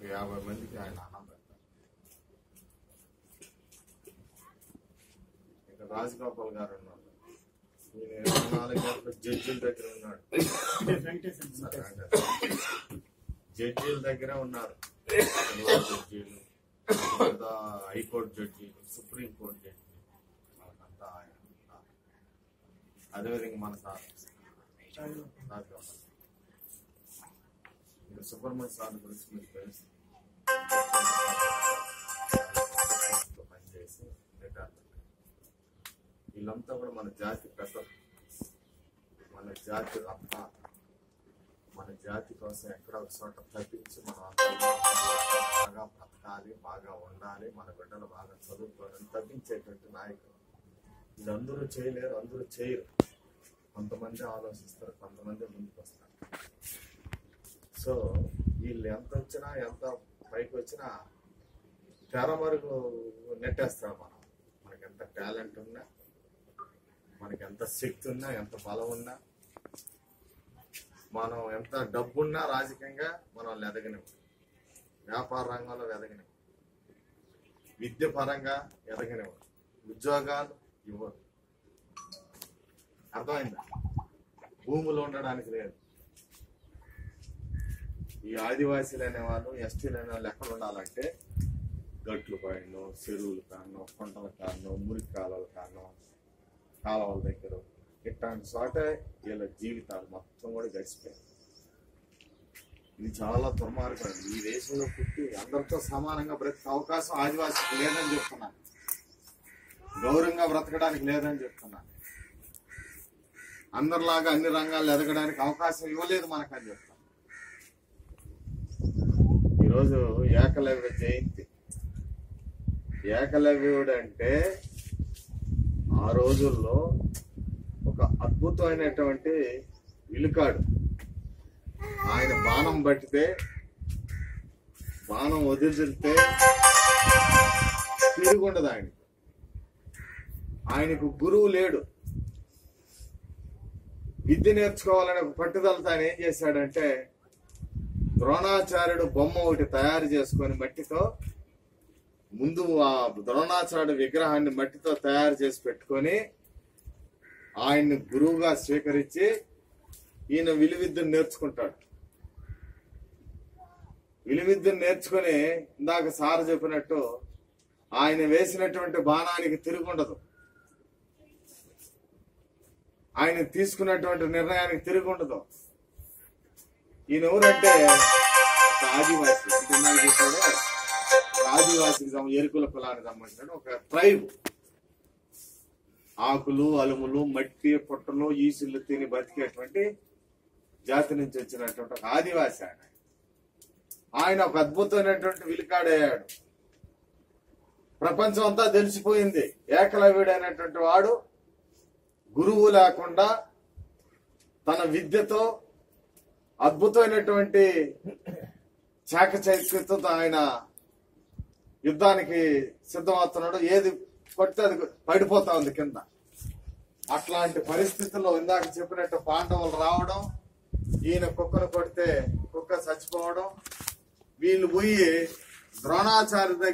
ఒక యాభై మందికి ఆయన అన్నం పెడతారు ఇక రాజగోపాల్ గారు ఉన్నారు ఈయన ఇరవై నాలుగు గంటలు జడ్జిల దగ్గర ఉన్నాడు సరే, అంటే జడ్జీల దగ్గర ఉన్నారు సిల్వర్ జడ్జీలు లేదా హైకోర్టు జడ్జీలు సుప్రీం కోర్టు జడ్జీలు వాళ్ళకంతా ఆయన ఉన్నారు. అదేవిధంగా మన సార్ రాజగోపాల్ ఇంకా సుబ్రహ్మణ్య సార్ గురించి మీకు తెలుసు పనిచేసి రిటైర్ వీళ్ళంతా కూడా మన జాతి పెద్దలు మన జాతి రత్న మన జాతి కోసం ఎక్కడ ఒక చోట తప్పించి మనం అందరం బాగా బ్రతకాలి బాగా ఉండాలి మన బిడ్డలు బాగా చదువుకోవాలని తప్పించేటువంటి నాయకులు ఇది అందరూ చేయలేరు అందరూ చేయరు కొంతమంది ఆలోచిస్తారు కొంతమంది ముందుకు వస్తారు సో వీళ్ళు ఎంత వచ్చినా ఎంత పైకి వచ్చినా తెర మరుగు నెట్టేస్తారు మనం మనకి ఎంత టాలెంట్ ఉన్నా మనకి ఎంత శక్తి ఉన్నా ఎంత బలం ఉన్నా మనం ఎంత డబ్బున్నా రాజకీయంగా మనం వాళ్ళు ఎదగనివ్వం వ్యాపార రంగంలో ఎదగనివ్వం విద్య పరంగా ఎదగనివ్వం ఉద్యోగాలు ఇవ్వరు అర్థమైందా భూములు ఉండడానికి లేదు ఈ ఆదివాసీలు అనేవాళ్ళు ఎస్టీలు అనే వాళ్ళు ఎక్కడ ఉండాలంటే గట్లు పైన చెరువులు కారణం కొండల కారణం మురికి కాలువల కారణం కాలువల దగ్గర ఇట్లాంటి చోట వీళ్ళ జీవితాలు మొత్తం కూడా గడిచిపోయాయి ఇది చాలా దుర్మార్గం ఈ దేశంలో పుట్టి అందరితో సమానంగా బ్రతికే అవకాశం ఆదివాసీకి లేదని చెప్తున్నాను గౌరవంగా బ్రతకడానికి లేదని చెప్తున్నాను అందరిలాగా అన్ని రంగాల్లో ఎదగడానికి అవకాశం ఇవ్వలేదు మనకని చెప్తాను ఈరోజు ఏకలవ్య జయంతి ఏకలవ్యుడు అంటే ఆ రోజుల్లో ఒక అద్భుతమైనటువంటి విలుకాడు ఆయన బాణం పట్టితే బాణం వదిలితే తిరుగుండదు ఆయనకు ఆయనకు గురువు లేడు విద్య నేర్చుకోవాలనే ఒక పట్టుదలతో ఆయన ఏం చేశాడంటే ద్రోణాచార్యుడు బొమ్మ ఒకటి తయారు చేసుకొని మట్టితో ముందు ఆ ద్రోణాచార్యుడు విగ్రహాన్ని మట్టితో తయారు చేసి పెట్టుకొని ఆయన్ని గురువుగా స్వీకరించి ఈయన విలువిద్యను నేర్చుకుంటాడు విలువిద్యను నేర్చుకొని ఇందాక సార్ చెప్పినట్టు ఆయన వేసినటువంటి బాణానికి తిరుగుండదు ఆయన తీసుకున్నటువంటి నిర్ణయానికి తిరుగుండదు ఈయన ఎవరంటే ఒక ఆదివాసి అంటే ఇందాక చెప్పాడు, ఒక ఆదివాసికి సంబంధించి ఎరుకుల కులానికి సంబంధించిన ఒక ట్రైబ్ ఆకులు అలుములు మట్టి పుట్టలు ఈసులు తిని బతికేటువంటి జాతి నుంచి వచ్చినటువంటి ఒక ఆదివాసి ఆయన ఆయన ఒక అద్భుతమైనటువంటి విలికాడయ్యాడు ప్రపంచం అంతా తెలిసిపోయింది ఏకలవ్యుడైనటువంటి వాడు గురువు లేకుండా తన విద్యతో అద్భుతమైనటువంటి చాకచైక్యతో ఆయన యుద్ధానికి సిద్ధమవుతున్నాడు ఏది కొడితే అది పడిపోతా ఉంది కింద అట్లాంటి పరిస్థితుల్లో ఇందాక చెప్పినట్టు పాండవులు రావడం ఈయన కుక్కను కొడితే కుక్క చచ్చిపోవడం వీళ్ళు పోయి ద్రోణాచార్య దగ్గర